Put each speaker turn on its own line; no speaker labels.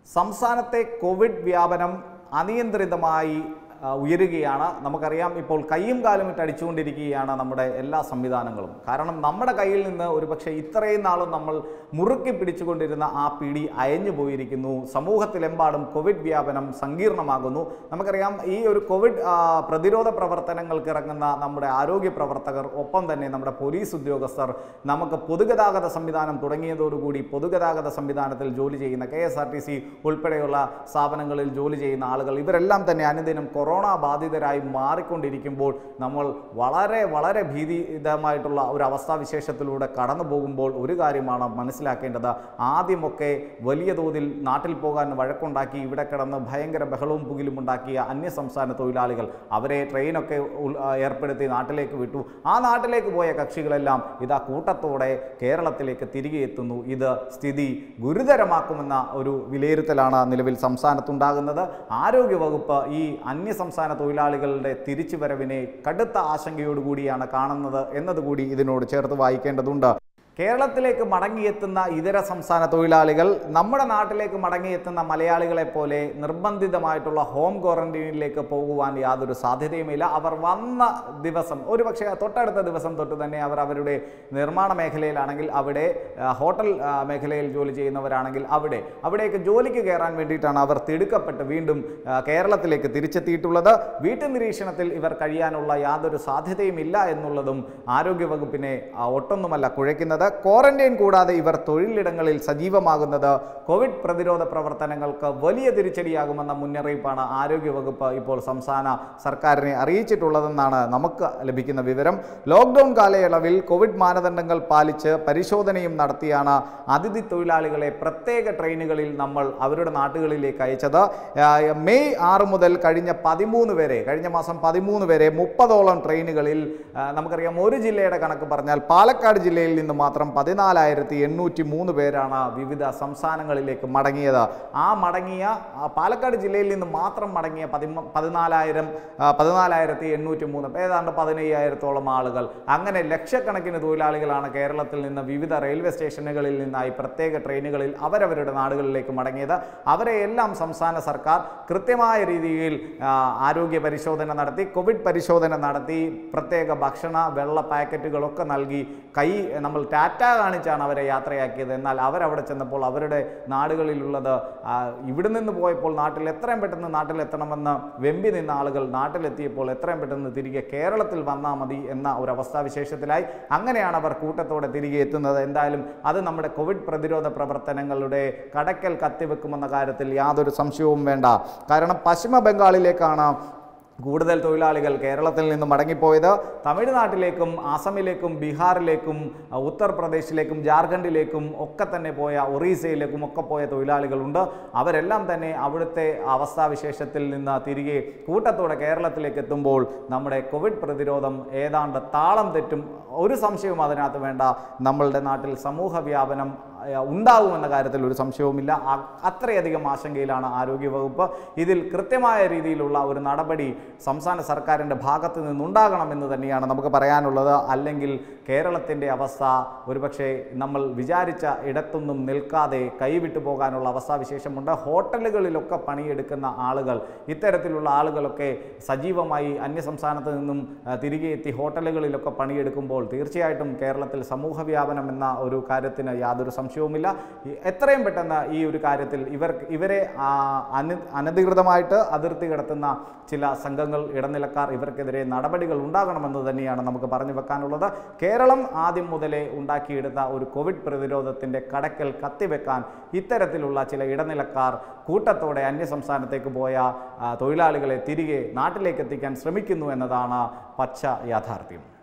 സംസ്ഥാനത്തെ കോവിഡ് വ്യാപനം അനിയന്ത്രിതമായി ആ, ഉയരുകയാണ് നമുക്കറിയാം ഇപ്പോൾ കയ്യും കാലും ഇട്ട് അടിച്ചുകൊണ്ടിരിക്കുകയാണ് നമ്മുടെ എല്ലാ സംവിധാനങ്ങളും കാരണം നമ്മുടെ കയ്യിൽ നിന്ന് ഒരുപക്ഷെ ഇത്രയും നാളും നമ്മൾ മുറുക്കി പിടിച്ചുകൊണ്ടിരുന്ന ആ പിടി അയഞ്ഞു പോയിരിക്കുന്നു സമൂഹത്തിലെമ്പാടും കോവിഡ് വ്യാപനം സങ്കീർണമാകുന്നു നമുക്കറിയാം ഈ ഒരു കോവിഡ് ആ, പ്രതിരോധ പ്രവർത്തനങ്ങൾക്ക് ഇറങ്ങുന്ന നമ്മുടെ ആരോഗ്യ പ്രവർത്തകർ ഒപ്പം തന്നെ നമ്മുടെ പോലീസ് ഉദ്യോഗസ്ഥർ നമുക്ക് പൊതുഗതാഗത സംവിധാനം തുടങ്ങിയതോടുകൂടി പൊതുഗതാഗത സംവിധാനത്തിൽ ജോലി ചെയ്യുന്ന K S R T C ഉൾപ്പെടെയുള്ള സ്ഥാപനങ്ങളിൽ ജോലി ചെയ്യുന്ന ആളുകൾ ഇവരെല്ലാം തന്നെ അനുദിനം കൊറോണ ബാധിതരായി മാറിക്കൊണ്ടിരിക്കുമ്പോൾ നമ്മൾ വളരെ വളരെ ഭീതിതമായിട്ടുള്ള ഒരു അവസ്ഥാവിശേഷത്തിലൂടെ കടന്നു പോകുമ്പോൾ ഒരു കാര്യമാണ് മനസ്സിലാക്കേണ്ടത് ആദ്യമൊക്കെ വലിയ തോതിൽ നാട്ടിൽ പോകാൻ വഴക്കുണ്ടാക്കി ഇവിടെ കിടന്ന് ഭയങ്കര ബഹളവും പുകിലും ഉണ്ടാക്കിയ അന്യസംസ്ഥാന തൊഴിലാളികൾ അവരെ ട്രെയിനൊക്കെ ഉൾ- ആ, ഏർപ്പെടുത്തി നാട്ടിലേക്ക് വിട്ടു ആ നാട്ടിലേക്ക് പോയ കക്ഷികളെല്ലാം ഇതാ കൂട്ടത്തോടെ കേരളത്തിലേക്ക് തിരികെ എത്തുന്നു ഇത് സ്ഥിതി ഗുരുതരമാക്കുമെന്ന ഒരു വിലയിരുത്തലാണ് നിലവിൽ സംസ്ഥാനത്തുണ്ടാകുന്നത് ആരോഗ്യവകുപ്പ് ഈ അന്യസംസ്ഥാന തൊഴിലാളികളുടെ തിരിച്ചുവരവിനെ കടുത്ത ആശങ്കയോടുകൂടിയാണ് കാണുന്നത് എന്നതുകൂടി ഇതിനോട് ചേർത്ത് വായിക്കേണ്ടതുണ്ട് കേരളത്തിലേക്ക് മടങ്ങിയെത്തുന്ന ഇതര സംസ്ഥാന തൊഴിലാളികൾ നമ്മുടെ നാട്ടിലേക്ക് മടങ്ങിയെത്തുന്ന മലയാളികളെ പോലെ നിർബന്ധിതമായിട്ടുള്ള ഹോം ക്വാറന്റീനിലേക്ക് പോകുവാൻ യാതൊരു സാധ്യതയുമില്ല അവർ വന്ന ദിവസം ഒരുപക്ഷെ തൊട്ടടുത്ത ദിവസം തൊട്ട് തന്നെ അവർ അവരുടെ നിർമ്മാണ മേഖലയിലാണെങ്കിൽ അവിടെ ആ, ഹോട്ടൽ ആ, മേഖലയിൽ ജോലി ചെയ്യുന്നവരാണെങ്കിൽ അവിടെ അവിടേക്ക് ജോലിക്ക് കയറാൻ വേണ്ടിയിട്ടാണ് അവർ തിടുക്കപ്പെട്ട് വീണ്ടും ആ, കേരളത്തിലേക്ക് തിരിച്ചെത്തിയിട്ടുള്ളത് വീട്ടു നിരീക്ഷണത്തിൽ ഇവർ കഴിയാനുള്ള യാതൊരു സാധ്യതയുമില്ല എന്നുള്ളതും ആരോഗ്യവകുപ്പിനെ ആ, ഒട്ടൊന്നുമല്ല കുഴയ്ക്കുന്നത് ക്വാറന്റൈൻ കൂടാതെ ഇവർ തൊഴിലിടങ്ങളിൽ സജീവമാകുന്നത് കോവിഡ് പ്രതിരോധ പ്രവർത്തനങ്ങൾക്ക് വലിയ തിരിച്ചടിയാകുമെന്ന മുന്നറിയിപ്പാണ് ആരോഗ്യവകുപ്പ് ഇപ്പോൾ സംസ്ഥാന സർക്കാരിനെ അറിയിച്ചിട്ടുള്ളതെന്നാണ് നമുക്ക് ലഭിക്കുന്ന വിവരം ലോക്ക്ഡൗൺ കാലയളവിൽ കോവിഡ് മാനദണ്ഡങ്ങൾ പാലിച്ച് പരിശോധനയും നടത്തിയാണ് അതിഥി തൊഴിലാളികളെ പ്രത്യേക ട്രെയിനുകളിൽ നമ്മൾ അവരുടെ നാട്ടുകളിലേക്ക് അയച്ചത് ആ, മെയ് ആറ് മുതൽ കഴിഞ്ഞ പതിമൂന്ന് വരെ കഴിഞ്ഞ മാസം പതിമൂന്ന് വരെ മുപ്പതോളം ട്രെയിനുകളിൽ ആ, നമുക്കറിയാം ഒരു ജില്ലയുടെ കണക്ക് പറഞ്ഞാൽ പാലക്കാട് ജില്ലയിൽ നിന്ന് മാത്രം പതിനാലായിരത്തി എണ്ണൂറ്റി മൂന്ന് പേരാണ് വിവിധ സംസ്ഥാനങ്ങളിലേക്ക് മടങ്ങിയത് ആ മടങ്ങിയ ആ, പാലക്കാട് ജില്ലയിൽ നിന്ന് മാത്രം മടങ്ങിയ പതിമ പതിനാലായിരം ആ, പതിനാലായിരത്തി എണ്ണൂറ്റി മൂന്ന് ഏതാണ്ട് പതിനയ്യായിരത്തോളം ആളുകൾ അങ്ങനെ ലക്ഷക്കണക്കിന് തൊഴിലാളികളാണ് കേരളത്തിൽ നിന്ന് വിവിധ റെയിൽവേ സ്റ്റേഷനുകളിൽ നിന്നായി പ്രത്യേക ട്രെയിനുകളിൽ അവരവരുടെ നാടുകളിലേക്ക് മടങ്ങിയത് അവരെ എല്ലാം സംസ്ഥാന സർക്കാർ കൃത്യമായ രീതിയിൽ ആ, ആരോഗ്യ പരിശോധന നടത്തി കോവിഡ് പരിശോധന നടത്തി പ്രത്യേക ഭക്ഷണ വെള്ള പാക്കറ്റുകളൊക്കെ നൽകി കൈ നമ്മൾ ടാറ്റ കാണിച്ചാണ് അവരെ യാത്രയാക്കിയത് എന്നാൽ അവരവിടെ ചെന്നപ്പോൾ അവരുടെ നാടുകളിലുള്ളത് ആ, ഇവിടെ നിന്ന് പോയപ്പോൾ നാട്ടിൽ എത്രയും പെട്ടെന്ന് നാട്ടിലെത്തണമെന്ന് വെമ്പി നിന്ന ആളുകൾ നാട്ടിലെത്തിയപ്പോൾ എത്രയും പെട്ടെന്ന് തിരികെ കേരളത്തിൽ വന്നാൽ മതി എന്ന ഒരു അവസ്ഥാവിശേഷത്തിലായി അങ്ങനെയാണ് അവർ കൂട്ടത്തോടെ തിരികെ എത്തുന്നത് എന്തായാലും അത് നമ്മുടെ കോവിഡ് പ്രതിരോധ പ്രവർത്തനങ്ങളുടെ കടക്കൽ കത്തിവെക്കുമെന്ന കാര്യത്തിൽ യാതൊരു സംശയവും വേണ്ട കാരണം പശ്ചിമ ബംഗാളിലേക്കാണ് കൂടുതൽ തൊഴിലാളികൾ കേരളത്തിൽ നിന്ന് മടങ്ങിപ്പോയത് തമിഴ്നാട്ടിലേക്കും ആസമിലേക്കും ബീഹാറിലേക്കും അഹ് ഉത്തർപ്രദേശിലേക്കും ജാർഖണ്ഡിലേക്കും ഒക്കെ തന്നെ പോയ ഒറീസയിലേക്കും ഒക്കെ പോയ തൊഴിലാളികളുണ്ട് അവരെല്ലാം തന്നെ അവിടുത്തെ അവസ്ഥാവിശേഷത്തിൽ നിന്ന് തിരികെ കൂട്ടത്തോടെ കേരളത്തിലേക്ക് എത്തുമ്പോൾ നമ്മുടെ കോവിഡ് പ്രതിരോധം ഏതാണ്ട് താളം തെറ്റും ഒരു സംശയവും അതിനകത്ത് വേണ്ട നമ്മളുടെ നാട്ടിൽ സമൂഹ വ്യാപനം അഹ് ഉണ്ടാകുമെന്ന കാര്യത്തിൽ ഒരു സംശയവുമില്ല അ- അത്രയധികം ആശങ്കയിലാണ് ആരോഗ്യവകുപ്പ് ഇതിൽ കൃത്യമായ രീതിയിലുള്ള ഒരു നടപടി സംസ്ഥാന സർക്കാരിൻ്റെ ഭാഗത്ത് നിന്നുണ്ടാകണമെന്ന് തന്നെയാണ് നമുക്ക് പറയാനുള്ളത് അല്ലെങ്കിൽ കേരളത്തിൻ്റെ അവസ്ഥ ഒരുപക്ഷെ നമ്മൾ വിചാരിച്ച ഇടത്തൊന്നും നിൽക്കാതെ കൈവിട്ടു പോകാനുള്ള അവസ്ഥാവിശേഷമുണ്ട് ഹോട്ടലുകളിലൊക്കെ പണിയെടുക്കുന്ന ആളുകൾ ഇത്തരത്തിലുള്ള ആളുകളൊക്കെ സജീവമായി അന്യസംസ്ഥാനത്ത് നിന്നും ആ, തിരികെ എത്തി ഹോട്ടലുകളിലൊക്കെ പണിയെടുക്കുമ്പോൾ തീർച്ചയായിട്ടും കേരളത്തിൽ സമൂഹ വ്യാപനം എന്ന ഒരു കാര്യത്തിന് യാതൊരു സംശയവുമില്ല ഈ- എത്രയും പെട്ടെന്ന് ഈ ഒരു കാര്യത്തിൽ ഇവർ ഇവരെ ആ, അന അനധികൃതമായിട്ട് അതിർത്തി കടത്തുന്ന ചില സംഘങ്ങൾ ഇടനിലക്കാർ ഇവർക്കെതിരെ നടപടികൾ ഉണ്ടാകണമെന്ന് തന്നെയാണ് നമുക്ക് പറഞ്ഞു വെക്കാനുള്ളത് കേരളം ആദ്യം മുതലേ ഉണ്ടാക്കിയെടുത്ത ഒരു കോവിഡ് പ്രതിരോധത്തിൻ്റെ കടക്കൽ കത്തിവെക്കാൻ ഇത്തരത്തിലുള്ള ചില ഇടനിലക്കാർ കൂട്ടത്തോടെ അന്യസംസ്ഥാനത്തേക്ക് പോയ ആ, തൊഴിലാളികളെ തിരികെ നാട്ടിലേക്ക് എത്തിക്കാൻ ശ്രമിക്കുന്നു എന്നതാണ് പച്ച യാഥാർത്ഥ്യം